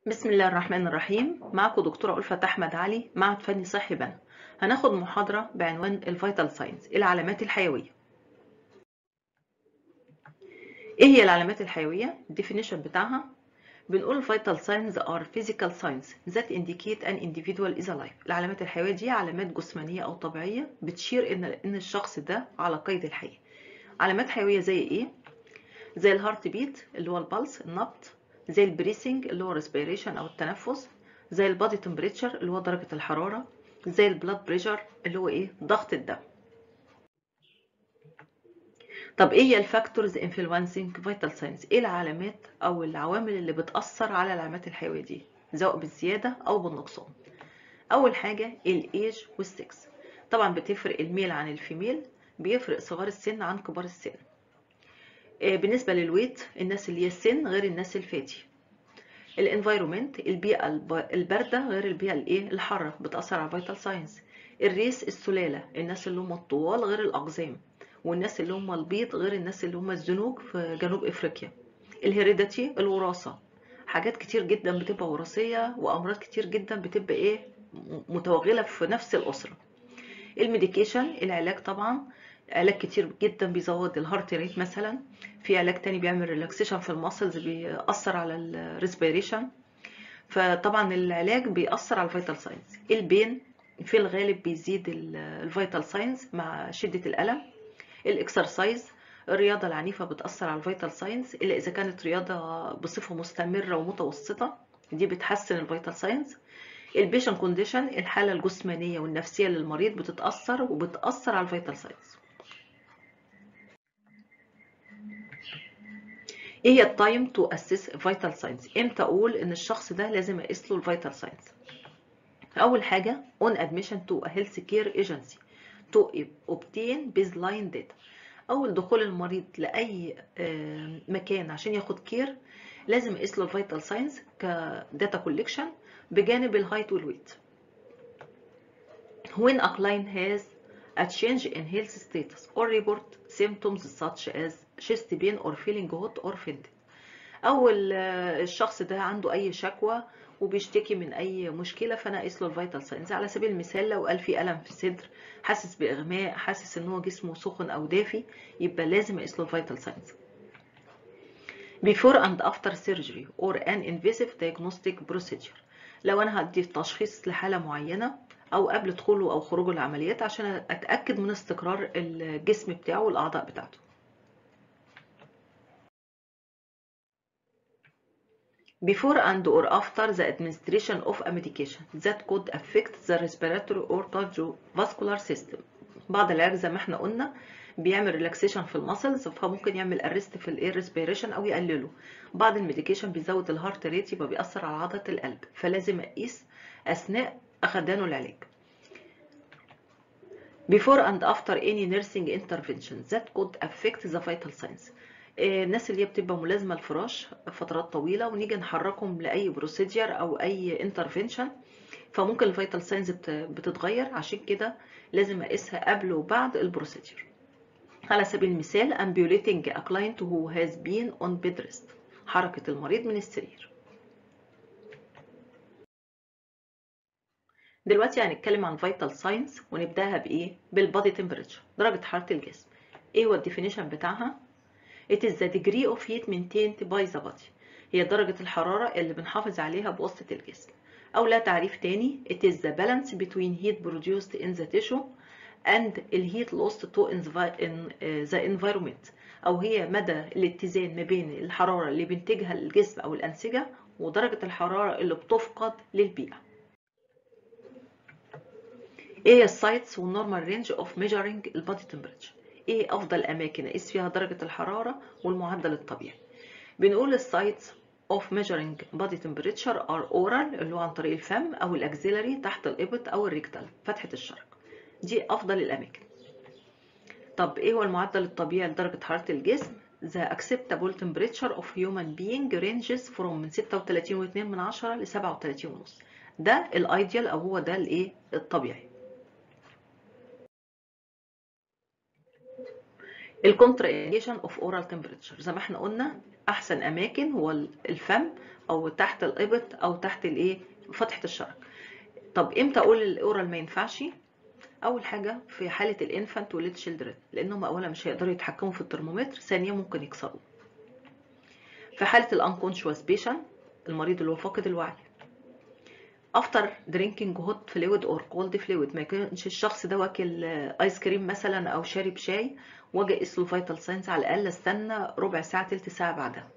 بسم الله الرحمن الرحيم معكم دكتورة ألفة أحمد علي معهد فني صحي بنا هناخد محاضرة بعنوان الفيتال ساينز العلامات الحيوية ايه هي العلامات الحيوية؟ الديفينيشن بتاعها بنقول vital signs are physical signs that indicate an individual is alive العلامات الحيوية دي علامات جسمانية أو طبيعية بتشير إن إن الشخص ده على قيد الحياة علامات حيوية زي ايه؟ زي الهارت بيت اللي هو البلس النبض زي البريسنج اللي هو ريسبيريشن او التنفس زي البادي تمبريتشر اللي هو درجة الحرارة زي البلاد بريشر اللي هو ايه ضغط الدم طب ايه هي الفاكتورز انفلونسنج فيتال ساينز ايه العلامات او العوامل اللي بتأثر على العلامات الحيوية دي سواء بالزيادة او بالنقصان اول حاجة الايج والسكس طبعا بتفرق الميل عن الفيميل بيفرق صغار السن عن كبار السن بالنسبة للويت الناس اللي هي السن غير الناس الفاتي الانفايرومنت البيئة الباردة غير البيئة الايه الحارة بتأثر على الفيتال ساينس الريس السلالة الناس اللي هم الطوال غير الأقزام والناس اللي هم البيض غير الناس اللي هم الزنوج في جنوب افريقيا الهيريداتي الوراثة حاجات كتير جدا بتبقى وراثية وأمراض كتير جدا بتبقى ايه متوغلة في نفس الأسرة الميديكيشن العلاج طبعا علاج كتير جدا بيزود الهارت ريت مثلا في علاج تاني بيعمل ريلاكسيشن في الماسلز بيأثر على الريسبيريشن فطبعا العلاج بيأثر على الفيتال ساينز البين في الغالب بيزيد الفيتال ساينز مع شدة الألم الاكسرسايز الرياضة العنيفة بتأثر على الفيتال ساينز إلا إذا كانت رياضة بصفة مستمرة ومتوسطة دي بتحسن الفيتال ساينز البيشن كونديشن الحالة الجسمانية والنفسية للمريض بتتأثر وبتأثر على الفيتال ساينز ايه هي التايم تو اسس فيتال ساينز امتى اقول ان الشخص ده لازم اقيس له الفيتال ساينز اول حاجه on admission to a health care agency to obtain baseline data اول دخول المريض لاي مكان عشان ياخد كير لازم اقيس له الفيتال ساينز كداتا كوليكشن بجانب الهايت والويت when a client has a change in health status or report symptoms such as chest pain or feeling hot or faint او الشخص ده عنده اي شكوى وبيشتكي من اي مشكله فانا اقيس له الفيتال ساينز على سبيل المثال لو قال في الم في الصدر حاسس باغماء حاسس ان هو جسمه سخن او دافي يبقى لازم اقيس له الفيتال ساينز before and after surgery or an invasive diagnostic procedure لو انا هدي تشخيص لحاله معينه او قبل دخوله او خروجه العمليات عشان اتاكد من استقرار الجسم بتاعه والاعضاء بتاعته before and or after the administration of a medication that could affect the respiratory or cardiovascular system بعض العلاج زي ما احنا قلنا بيعمل ريلاكسيشن في المسلز فممكن يعمل ارست في الاير ريسبيريشن او يقلله بعض الميديكيشن بيزود الهارت ريت يبقى بيأثر على عضلة القلب فلازم اقيس اثناء اخدانه العلاج before and after any nursing intervention that could affect the vital signs الناس اللي هي بتبقى ملازمة الفراش فترات طويلة ونيجي نحركهم لأي بروسيدير أو أي انترفنشن فممكن الفيتال ساينز بتتغير عشان كده لازم أقيسها قبل وبعد البروسيدير على سبيل المثال ambulating a client who has been on bed rest حركة المريض من السرير دلوقتي هنتكلم عن فيتال ساينز ونبداها بايه بالبادي تمبريتشر درجه حراره الجسم ايه هو الديفينيشن بتاعها it is the degree of heat maintained by the body هي درجه الحراره اللي بنحافظ عليها بواسطه الجسم او لا تعريف تاني it is the balance between heat produced in the tissue and the heat lost to in the environment او هي مدى الاتزان ما بين الحراره اللي بينتجها الجسم او الانسجه ودرجه الحراره اللي بتفقد للبيئه ايه السايتس والنورمال رينج اوف ميجرنج البادي تمبريتشر ايه افضل اماكن اقيس فيها درجه الحراره والمعدل الطبيعي بنقول السايتس اوف ميجرنج بادي تمبريتشر ار اورال اللي هو عن طريق الفم او الاكزيلري تحت الابط او الريكتال فتحه الشرج دي افضل الاماكن طب ايه هو المعدل الطبيعي لدرجه حراره الجسم The acceptable temperature of human being ranges from من 36.2 من 10 ل 37.5 ده الايديال او هو ده الايه الطبيعي الكونترا انديكيشن اوف اورال تمبريتشر زي ما احنا قلنا احسن اماكن هو الفم او تحت الابط او تحت الايه فتحه الشرج طب امتى اقول الاورال ما ينفعش اول حاجه في حاله الانفانت والليت شيلدرن لانهم اولا مش هيقدروا يتحكموا في الترمومتر ثانيا ممكن يكسروه في حاله الانكونشوس بيشن المريض اللي هو فاقد الوعي افتر درينكينج هوت فلويد اور كولد فلويد ما يكونش الشخص ده واكل ايس كريم مثلا او شارب شاي واجي اقيس له فيتال ساينس على الاقل استنى ربع ساعه تلت ساعه بعدها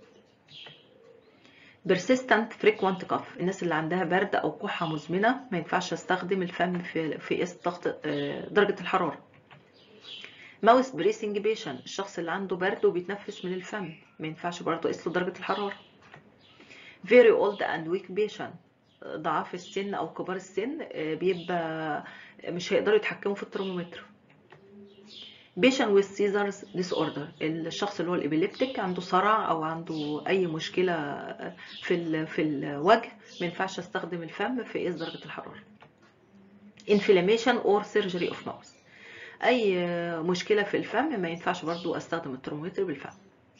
persistent frequent cough الناس اللي عندها برد او كحه مزمنه ما ينفعش استخدم الفم في في قياس ضغط درجه الحراره ماوس بريسنج بيشن الشخص اللي عنده برد وبيتنفس من الفم ما ينفعش برضه اقيس له درجه الحراره very old and weak patient ضعاف السن او كبار السن بيبقى مش هيقدروا يتحكموا في الترمومتر patient with seizures disorder الشخص اللي هو الابيليبتيك عنده صرع او عنده اي مشكله في ال في الوجه ما ينفعش استخدم الفم في قياس درجه الحراره inflammation or surgery of mouth اي مشكله في الفم ما ينفعش برضو استخدم الترمومتر بالفم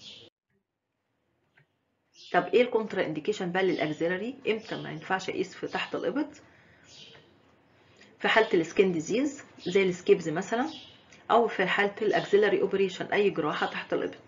طب ايه الكونترا انديكيشن بقى للاكزيلري امتى ما ينفعش اقيس في تحت الابط في حاله السكين ديزيز زي السكيبز مثلا او في حاله الاكزيلري اوبريشن اي جراحه تحت الابط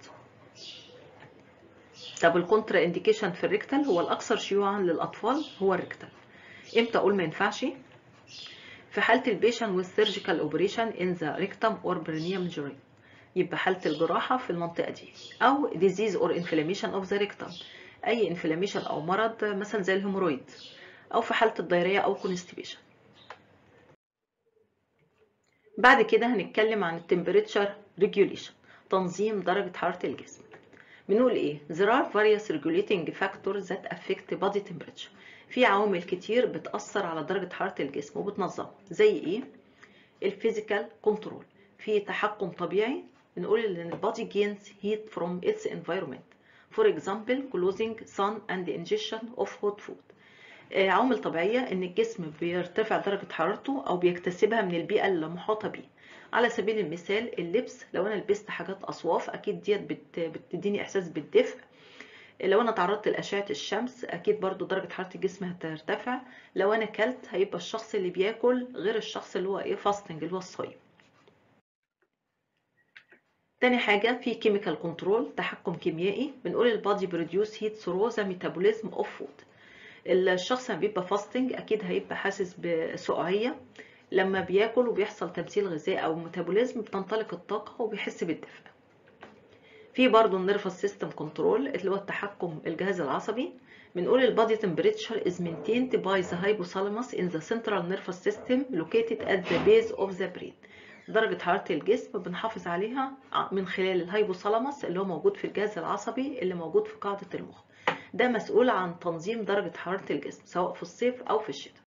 طب الكونترا انديكيشن في الريكتال هو الاكثر شيوعا للاطفال هو الريكتال امتى اقول ما ينفعش في حاله البيشن والسيرجيكال اوبريشن ان ذا ريكتم اور برينيوم جوري يبقى حاله الجراحه في المنطقه دي او ديزيز اور انفلاميشن اوف ذا ريكتم اي انفلاميشن او مرض مثلا زي الهيمورويد او في حاله الدايريه او كونستيبيشن بعد كده هنتكلم عن التمبريتشر ريجوليشن تنظيم درجه حراره الجسم بنقول ايه there are various regulating factors that affect body temperature في عوامل كتير بتأثر على درجة حرارة الجسم وبتنظمها زي ايه الفيزيكال كنترول في تحكم طبيعي بنقول ان البادي gains heat from its environment for example closing sun and ingestion of hot food عوامل طبيعية ان الجسم بيرتفع درجة حرارته او بيكتسبها من البيئة المحاطة بيه على سبيل المثال اللبس لو انا لبست حاجات اصواف اكيد ديت بت بتديني احساس بالدفء لو انا تعرضت لاشعه الشمس اكيد برضو درجه حراره الجسم هترتفع لو انا كلت هيبقى الشخص اللي بياكل غير الشخص اللي هو ايه فاستنج اللي هو الصايم تاني حاجة في كيميكال كنترول تحكم كيميائي بنقول البادي بروديوس هيت ثرو ذا ميتابوليزم اوف فود الشخص لما بيبقى فاستنج اكيد هيبقى حاسس بسقوعية لما بياكل وبيحصل تمثيل غذائي او ميتابوليزم بتنطلق الطاقة وبيحس بالدفء في برضه النيرفس سيستم كنترول اللي هو التحكم الجهاز العصبي بنقول البادي تمبريتشر از maintained by the hypothalamus in the central nervous system located at the base of the brain درجة حرارة الجسم بنحافظ عليها من خلال الهايبوثالاموس اللي هو موجود في الجهاز العصبي اللي موجود في قاعدة المخ ده مسؤول عن تنظيم درجة حرارة الجسم سواء في الصيف أو في الشتاء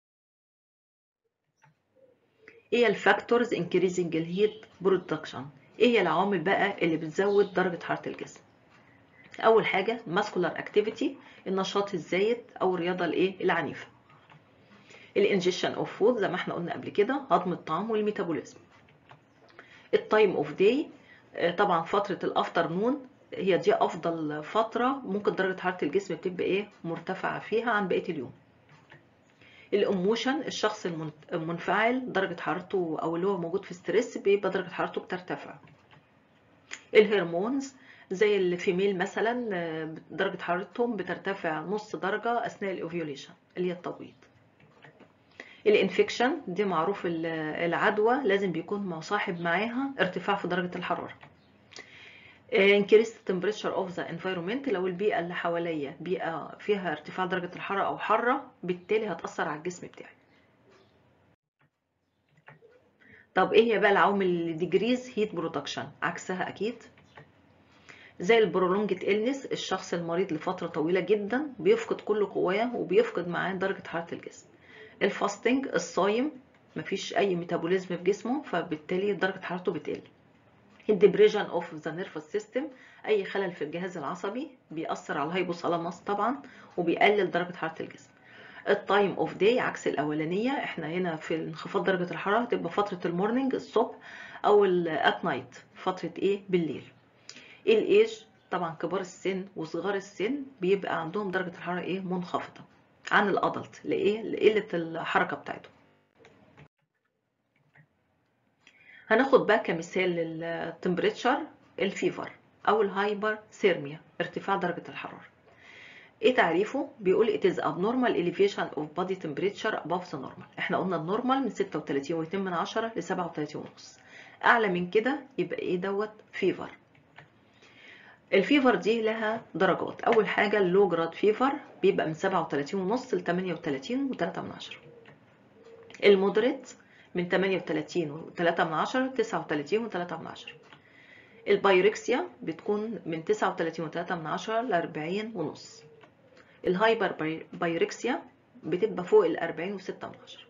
ايه الفاكتورز increasing الهيت برودكشن ايه هي العوامل بقى اللي بتزود درجة حرارة الجسم اول حاجة ماسكولار اكتيفيتي النشاط الزايد او الرياضة الايه العنيفة الانجيشن اوف فود زي ما احنا قلنا قبل كده هضم الطعام والميتابوليزم التايم اوف داي طبعا فترة الافترنون هي دي افضل فترة ممكن درجة حرارة الجسم بتبقى ايه مرتفعة فيها عن بقية اليوم الاموشن الشخص المنفعل درجة حرارته او اللي هو موجود في ستريس بيبقى درجة حرارته بترتفع الهرمونز زي الفيميل مثلا درجة حرارتهم بترتفع نص درجة اثناء الاوفيوليشن اللي هي التبويض الانفكشن دي معروف العدوى لازم بيكون مصاحب معاها ارتفاع في درجة الحرارة increase temperature of the environment لو البيئة اللي حواليا بيئة فيها ارتفاع درجة الحرارة أو حارة بالتالي هتأثر على الجسم بتاعي طب ايه هي بقى العوامل اللي ديجريز هيت برودكشن عكسها أكيد زي البرولونجت إلنس الشخص المريض لفترة طويلة جدا بيفقد كل قواه وبيفقد معاه درجة حرارة الجسم الفاستنج الصايم مفيش أي ميتابوليزم في جسمه فبالتالي درجة حرارته بتقل الدبريجن اوف ذا نيرفس سيستم اي خلل في الجهاز العصبي بيأثر على الهايبوثالاموس طبعا وبيقلل درجه حراره الجسم التايم اوف داي عكس الاولانيه احنا هنا في انخفاض درجه الحراره تبقى فتره المورنينج الصبح او الات نايت فتره ايه بالليل الايج طبعا كبار السن وصغار السن بيبقى عندهم درجة الحرارة ايه منخفضة عن الادلت لايه لقلة الحركة بتاعتهم هناخد بقى كمثال للتمبريتشر الفيفر او الهايبر ثيرميا ارتفاع درجة الحرارة ايه تعريفه بيقول it is abnormal elevation of body temperature above the normal احنا قلنا النورمال من 36.2 من عشرة ل 37 ونص اعلى من كده يبقى ايه دوت فيفر الفيفر دي لها درجات اول حاجه اللو جراد فيفر بيبقى من 37 ونص ل 38 و3 من عشرة المودريت من 38 و3 من عشرة ل 39 و3 من عشرة البايركسيا بتكون من 39 و3 من عشرة ل 40 ونص الهايبر بايركسيا بتبقى فوق ال 40 و6 من عشرة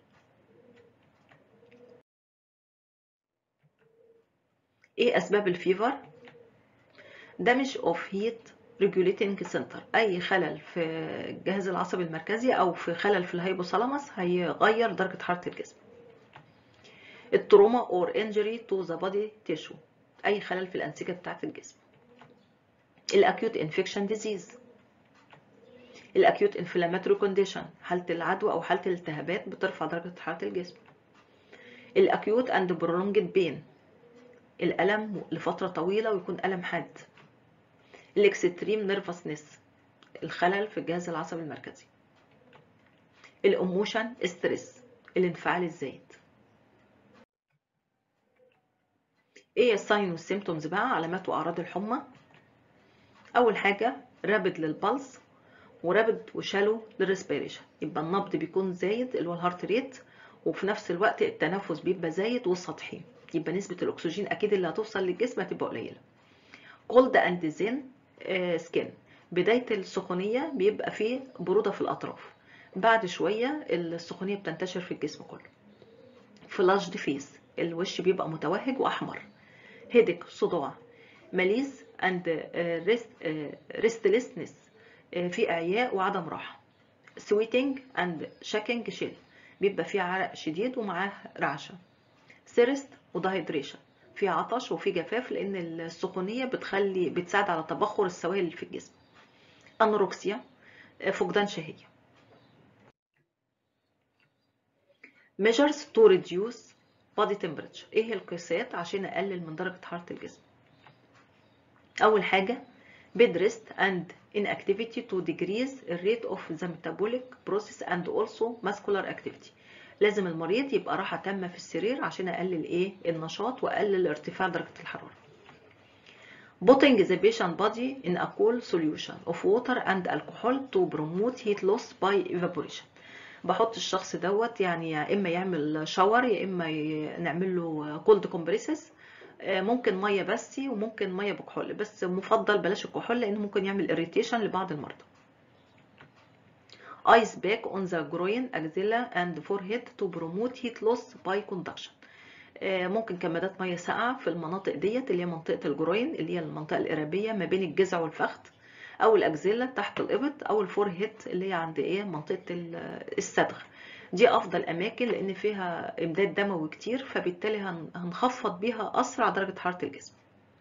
ايه اسباب الفيفر damage of heat regulating center اي خلل في الجهاز العصبي المركزي او في خلل في الهيبوثالاموس هيغير درجه حراره الجسم التروما or injury to the body tissue اي خلل في الانسجه بتاعه الجسم الاكيوت انفكشن ديزيز الاكيوت انفلاماتوري كونديشن حاله العدوى او حاله الالتهابات بترفع درجه حراره الجسم الاكيوت اند برولونجد بين الالم لفتره طويله ويكون الم حاد الاكستريم نيرفسنس الخلل في الجهاز العصبي المركزي الايموشن ستريس الانفعال الزايد ايه الساين والسيمتومز بقى علامات واعراض الحمى اول حاجه رابد للبلس ورابد وشالو للريسبيريشن يبقى النبض بيكون زايد اللي هو الهارت ريت وفي نفس الوقت التنفس بيبقى زايد والسطحي يبقى نسبه الاكسجين اكيد اللي هتوصل للجسم هتبقى قليله كولد اند زين سكين بداية السخونية بيبقى فيه برودة في الأطراف بعد شوية السخونية بتنتشر في الجسم كله فلاش فيس الوش بيبقى متوهج وأحمر هيدك صداع ماليز اند ريستلسنس في إعياء وعدم راحة سويتنج اند شاكينج شيل بيبقى فيه عرق شديد ومعاه رعشة سيرست ودهيدريشن في عطش وفي جفاف لان السخونيه بتخلي بتساعد على تبخر السوائل اللي في الجسم انوركسيا فقدان شهيه measures to reduce body temperature ايه هي القياسات عشان اقلل من درجه حراره الجسم اول حاجه bed rest and inactivity to decrease the rate of the metabolic process and also muscular activity لازم المريض يبقى راحة تامة في السرير عشان أقلل إيه النشاط وأقلل ارتفاع درجة الحرارة. Putting the patient body in a cool solution of water and alcohol to promote heat loss by evaporation. بحط الشخص دوت يعني يا إما يعمل شاور يا إما نعمل له كولد كومبريسس ممكن مية بس وممكن مية بكحول بس مفضل بلاش الكحول لأنه ممكن يعمل اريتيشن لبعض المرضى. ice pack on the groin, axilla and forehead to promote heat loss by conduction. ممكن كمادات ميه ساقعه في المناطق ديت اللي هي منطقه الجروين اللي هي المنطقه القرابيه ما بين الجذع والفخذ او الاكزيلا تحت الابط او الفور هيد اللي هي عند ايه منطقه الصدغ دي افضل اماكن لان فيها امداد دموي كتير فبالتالي هنخفض بيها اسرع درجه حراره الجسم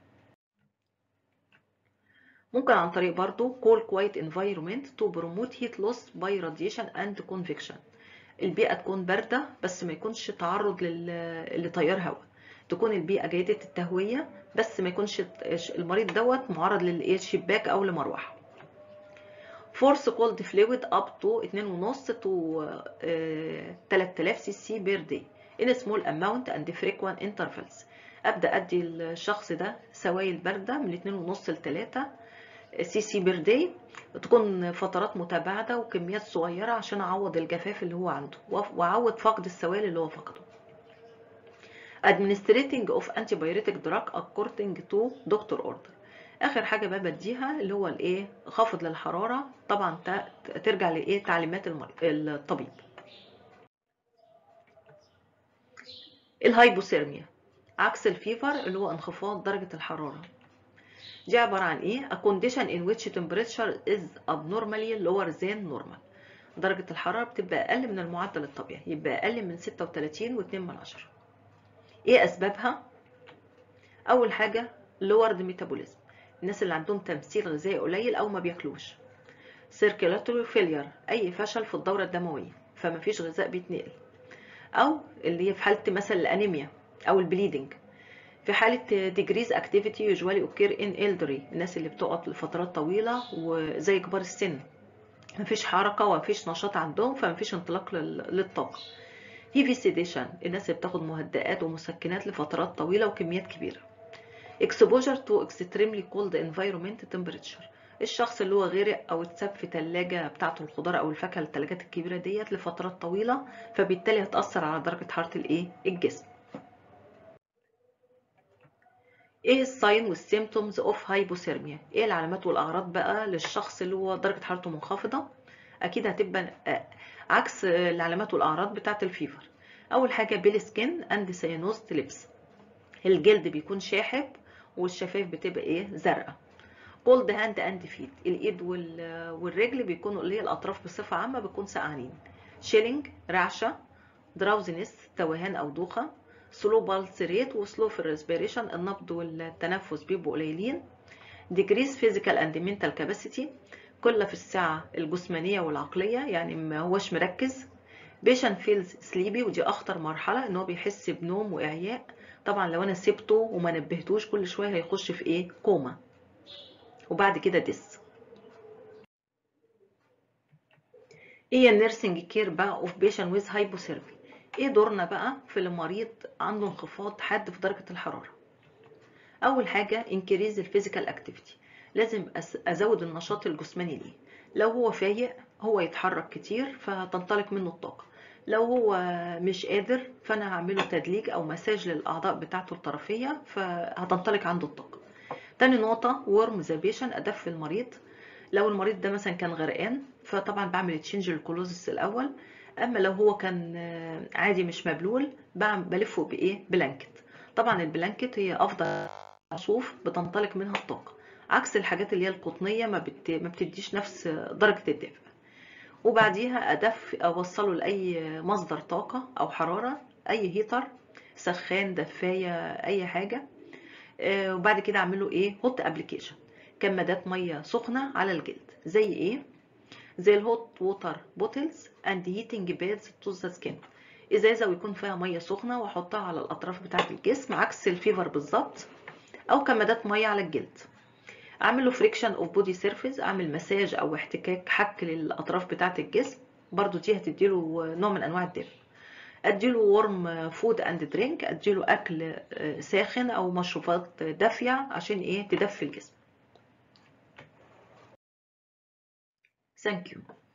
ممكن عن طريق برضو cool quiet environment to promote heat loss by radiation and convection البيئة تكون باردة بس ما يكونش تعرض لتيار هواء تكون البيئة جيدة التهوية بس ما يكونش المريض دوت معرض للشباك أو لمروحة force cold fluid up to 2.5 to 3000 سي سي بير داي in small amount and frequent intervals أبدأ أدي الشخص ده سوائل باردة من 2.5 ل 3 سي سي بير داي تكون فترات متباعدة وكميات صغيرة عشان أعوض الجفاف اللي هو عنده وأعوض فقد السوائل اللي هو فقده administrating of antibiotic drug according to doctor order اخر حاجه بقى بديها اللي هو الايه خافض للحراره طبعا ترجع لايه تعليمات المريض الطبيب الهايبوثيرميا عكس الفيفر اللي هو انخفاض درجه الحراره دي عباره عن ايه a condition in which temperature is abnormally lower than normal درجه الحراره بتبقى اقل من المعدل الطبيعي يبقى اقل من 36 و2 من عشرة ايه اسبابها اول حاجه lowered metabolism الناس اللي عندهم تمثيل غذائي قليل او ما بياكلوش circulatory failure اي فشل في الدوره الدمويه فما فيش غذاء بيتنقل او اللي هي في حاله مثلا الانيميا او البليدنج في حالة decrease activity usually occur in elderly الناس اللي بتقعد لفترات طويلة وزي كبار السن مفيش حركة ومفيش نشاط عندهم فمفيش انطلاق للطاقة heavy sedation الناس اللي بتاخد مهدئات ومسكنات لفترات طويلة وكميات كبيرة exposure to extremely cold environment temperature الشخص اللي هو غرق او اتساب في تلاجة بتاعته الخضار او الفاكهة التلاجات الكبيرة ديت لفترات طويلة فبالتالي هتأثر على درجة حرارة الايه الجسم ايه الساين والسيمتومز اوف هايبوثيرميا ايه العلامات والاعراض بقى للشخص اللي هو درجه حرارته منخفضه اكيد هتبقى عكس العلامات والاعراض بتاعه الفيفر اول حاجه بيل سكين اند سيانوزد لبس الجلد بيكون شاحب والشفايف بتبقى ايه زرقاء كولد هاند اند فيت الايد والرجل بيكونوا اللي هي الاطراف بصفه عامه بيكون سقعانين شيلينج رعشه دراوزنس توهان او دوخه سلو بالس ريت وسلو في الريسبيريشن النبض والتنفس بيبقوا قليلين decrease physical and mental capacity قلة في السعة الجسمانية والعقلية يعني ما هوش مركز patient feels sleepy ودي أخطر مرحلة إن هو بيحس بنوم وإعياء طبعا لو أنا سبته وما نبهتوش كل شوية هيخش في إيه كوما وبعد كده ديس ايه النيرسينج كير بقى اوف بيشن ويز هايبوثيرمي ايه دورنا بقى في المريض عنده انخفاض حاد في درجة الحرارة اول حاجة انكريز الفيزيكال اكتيفيتي لازم ازود النشاط الجسماني ليه لو هو فايق هو يتحرك كتير فتنطلق منه الطاقة لو هو مش قادر فانا هعمله تدليك او مساج للاعضاء بتاعته الطرفية فهتنطلق عنده الطاقة تاني نقطة ورم ذا بيشن ادفي المريض لو المريض ده مثلا كان غرقان فطبعا بعمل تشينج للكلوزس الاول اما لو هو كان عادي مش مبلول بلفه بايه بلانكت طبعا البلانكت هي افضل صوف بتنطلق منها الطاقه عكس الحاجات اللي هي القطنيه ما, بت... ما بتديش نفس درجه الدفء وبعديها ادف اوصله لاي مصدر طاقه او حراره اي هيتر سخان دفايه اي حاجه وبعد كده اعمله ايه هوت ابلكيشن كمادات ميه سخنه على الجلد زي ايه زي الهوت ووتر بوتلز اند هيتنج بادز تو ذا سكين ازازه ويكون فيها ميه سخنه واحطها على الاطراف بتاعه الجسم عكس الفيفر بالظبط او كمادات ميه على الجلد اعمل له فريكشن اوف بودي سيرفيس اعمل مساج او احتكاك حك للاطراف بتاعه الجسم برضو دي هتديله نوع من انواع الدفء اديله ورم فود اند درينك اديله اكل ساخن او مشروبات دافيه عشان ايه تدفي الجسم Thank you.